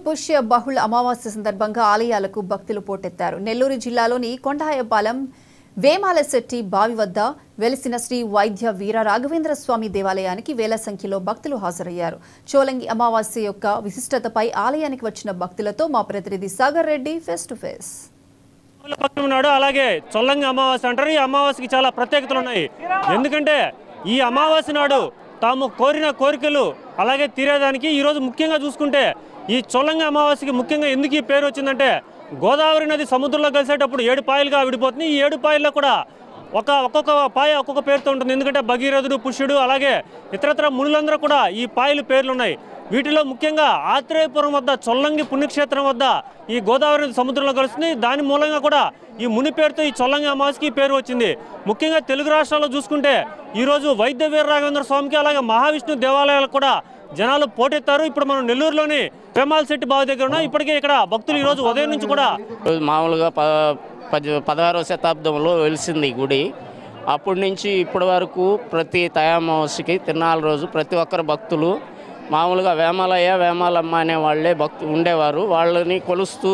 పుష్య బహుళ అమావాస్య సందర్భంగా ఆలయాలకు భక్తులు పోటెత్తారు నెల్లూరు జిల్లాలోని కొండాయపాలెం వేమాలశెట్టి బావి వద్ద వెలిసిన శ్రీ వైద్య వీర రాఘవేంద్ర స్వామి దేవాలయానికి వేల సంఖ్యలో భక్తులు హాజరయ్యారు చోలంగి అమావాస్య యొక్క విశిష్టతపై ఆలయానికి వచ్చిన భక్తులతో మా ప్రతినిధి Sagar Reddy face to face రాముల పక్షం నాడు అలాగే చొల్లంగి అమావాస్య అంటారు ఈ అమావాస్యకి చాలా ప్రత్యేకతలు ఉన్నాయి ఎందుకంటే ఈ అమావాస్య నాడు తాము కోరిన కోరికలు అలాగే తీరేదానికి ఈరోజు ముఖ్యంగా చూసుకుంటే ఈ చొల్లంగి అమావాస్యకి ముఖ్యంగా ఎందుకు ఈ పేరు వచ్చిందంటే గోదావరి నది సముద్రంలో కలిసేటప్పుడు ఏడు పాయలుగా విడిపోతుంది ఈ ఏడు పాయల్లో కూడా ఒక ఒక్కొక్క పాయ ఒక్కొక్క పేరుతో ఉంటుంది ఎందుకంటే భగీరథుడు పుష్యుడు అలాగే ఇతరత్ర మునులందరూ కూడా ఈ పాయలు పేర్లు ఉన్నాయి వీటిలో ముఖ్యంగా ఆత్రేయపురం వద్ద చొల్లంగి పుణ్యక్షేత్రం వద్ద ఈ గోదావరి నది సముద్రంలో కలుస్తుంది దాని మూలంగా కూడా ఈ ముని పేరుతో ఈ చొల్లంగి అమావాస్యకి ఈ పేరు వచ్చింది ముఖ్యంగా తెలుగు రాష్ట్రాల్లో చూసుకుంటే ఈరోజు వైద్య వీర రాఘవేంద్ర స్వామికి అలాగే మహావిష్ణు దేవాలయాలకు కూడా జనాలు పోటెత్తారు ఇప్పుడు మనం నెల్లూరులోని పెమాల్ శెట్టి బావి దగ్గర ఉన్నాం ఇప్పటికే ఇక్కడ భక్తులు ఈరోజు ఉదయం నుంచి కూడా రోజు మామూలుగా ప పది పదహారవ శతాబ్దంలో వెలిసింది ఈ గుడి అప్పటి నుంచి ఇప్పటి వరకు ప్రతి తయామావస్యకి తిరునాళ్ళ రోజు ప్రతి ఒక్కరు భక్తులు మామూలుగా వేమాలయ్య వేమాలమ్మ అనే వాళ్ళే భక్తు ఉండేవారు వాళ్ళని కొలుస్తూ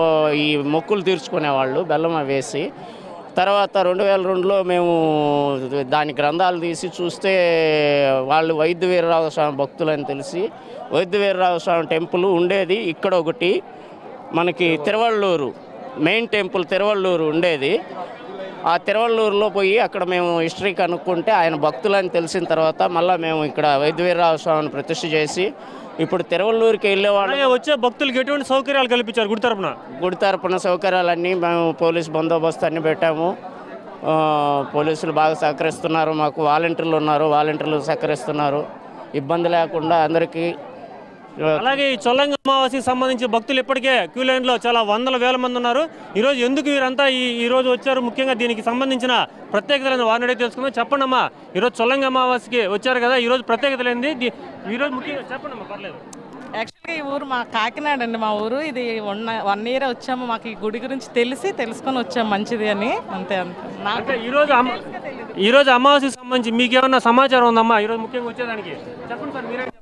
ఈ మొక్కులు తీర్చుకునేవాళ్ళు బెల్లం వేసి తర్వాత రెండు వేల రెండులో మేము దాని గ్రంథాలు తీసి చూస్తే వాళ్ళు వైద్య వీరరావు స్వామి భక్తులని తెలిసి వైద్య వీరరావు స్వామి టెంపుల్ ఉండేది ఇక్కడ ఒకటి మనకి తిరువళ్ళూరు మెయిన్ టెంపుల్ తిరువళ్ళూరు ఉండేది ఆ తిరువళ్ళూరులో పోయి అక్కడ మేము హిస్టరీ కనుక్కుంటే ఆయన భక్తులని తెలిసిన తర్వాత మళ్ళీ మేము ఇక్కడ వైద్యవీరరావు స్వామిని ప్రతిష్ఠ చేసి ఇప్పుడు తిరువళ్ళూరుకి వెళ్ళేవాళ్ళం అలాగే వచ్చే భక్తులకు ఎటువంటి సౌకర్యాలు కల్పించారు గుడి తరపున గుడి తరపున సౌకర్యాలన్నీ మేము పోలీస్ బందోబస్తు అన్ని పెట్టాము ఆ, పోలీసులు బాగా సహకరిస్తున్నారు మాకు వాలంటీర్లు ఉన్నారు వాలంటీర్లు సహకరిస్తున్నారు ఇబ్బంది లేకుండా అందరికీ ఆ, అలాగే ఈ చొల్లంగి అమావాస్యకి సంబంధించి భక్తులు ఇప్పటికే క్యూ లైన్లో చాలా వందల వేల మంది ఉన్నారు ఈరోజు ఎందుకు వీరంతా ఈ ఈ రోజు వచ్చారు ముఖ్యంగా దీనికి సంబంధించిన ప్రత్యేకతలను వారిని అడిగి తెలుసుకుందాం చెప్పండి అమ్మా ఈరోజు చొల్లంగి అమావాస్యకి వచ్చారు కదా ఈరోజు ప్రత్యేకత ఏంది దీ- ఈరోజు ముఖ్యంగా చెప్పండి అమ్మా పర్లేదు యాక్చువల్గా ఈ ఊరు మా కాకినాడ అండి మా ఊరు ఇది వన్ వన్ ఇయర్ వచ్చాము మాకు ఈ గుడి గురించి తెలిసి తెలుసుకొని వచ్చాము మంచిది అని అంతే అంతే నాకు అంటే ఈరోజు అమ ఈరోజు అమావాస్యకి సంబంధించి మీకు ఏమన్నా సమాచారం ఉందమ్మా ఈరోజు ముఖ్యంగా వచ్చేదానికి చెప్పండి సార్ మీరే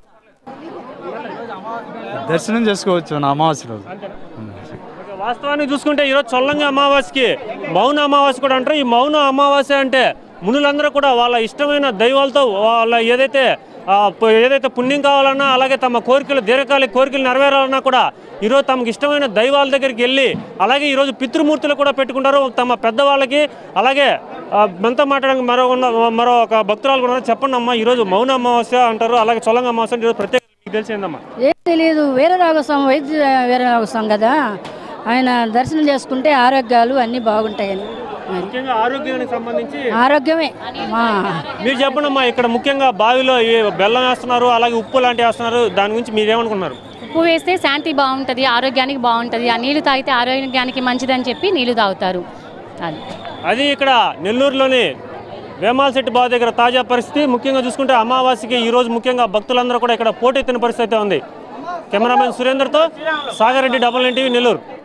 దర్శనం చేసుకోవచ్చు నా అమావాస్య రోజు ఓకే, వాస్తవానికి చూసుకుంటే ఈరోజు చొల్లంగి అమావాస్యకి మౌన అమావాస్య కూడా అంటారు ఈ మౌన అమావాస్య అంటే మునులందరూ కూడా వాళ్ళ ఇష్టమైన దైవాలతో వాళ్ళ ఏదైతే ఆ, పు- ఏదైతే పుణ్యం కావాలన్నా అలాగే తమ కోరికలు దీర్ఘకాలిక కోరికలు నెరవేరాలన్నా కూడా ఈరోజు తమకు ఇష్టమైన దైవాల దగ్గరికి వెళ్ళి అలాగే ఈరోజు పితృమూర్తులు కూడా పెట్టుకుంటారు తమ పెద్దవాళ్ళకి అలాగే ఆ, మనతో మాట్లాడడానికి మరో ఉన్న- మరో ఒక భక్తురాలు కూడా ఉన్నారు. చెప్పండి అమ్మా ఈరోజు మౌన అమావాస్య అంటారు అలాగే చొల్లంగి అమావాస్య అంటే ఈరోజు ప్రత్యేక మీకు తెలిసిందమ్మా ఏం తెలియదు వీరరాఘస్వామి వైద్య వీరరాఘస్వామి కదా ఆయన దర్శనం చేసుకుంటే ఆరోగ్యాలు అన్నీ బాగుంటాయని మరి ముఖ్యంగా ఆరోగ్యానికి సంబంధించి ఆరోగ్యమే మా మీరు చెప్పండి అమ్మా ఇక్కడ ముఖ్యంగా బావిలో ఏ బెల్లం వేస్తున్నారు అలాగే ఉప్పు లాంటివి వేస్తున్నారు దాని గురించి మీరు ఏమనుకున్నారు ఉప్పు వేస్తే శాంతి బాగుంటుంది ఆరోగ్యానికి బాగుంటుంది ఆ నీళ్లు తాగితే ఆరోగ్యానికి మంచిదని చెప్పి నీళ్లు తాగుతారు అది అది ఇక్కడ నెల్లూరులోని వేమాలశెట్టి బావి దగ్గర తాజా పరిస్థితి ముఖ్యంగా చూసుకుంటే అమావాస్యకి ఈ రోజు ముఖ్యంగా భక్తులందరూ కూడా ఇక్కడ పోటెత్తిన పరిస్థితి అయితే ఉంది కెమెరామెన్ సురేందర్తో Sagar Reddy double N TV Nellore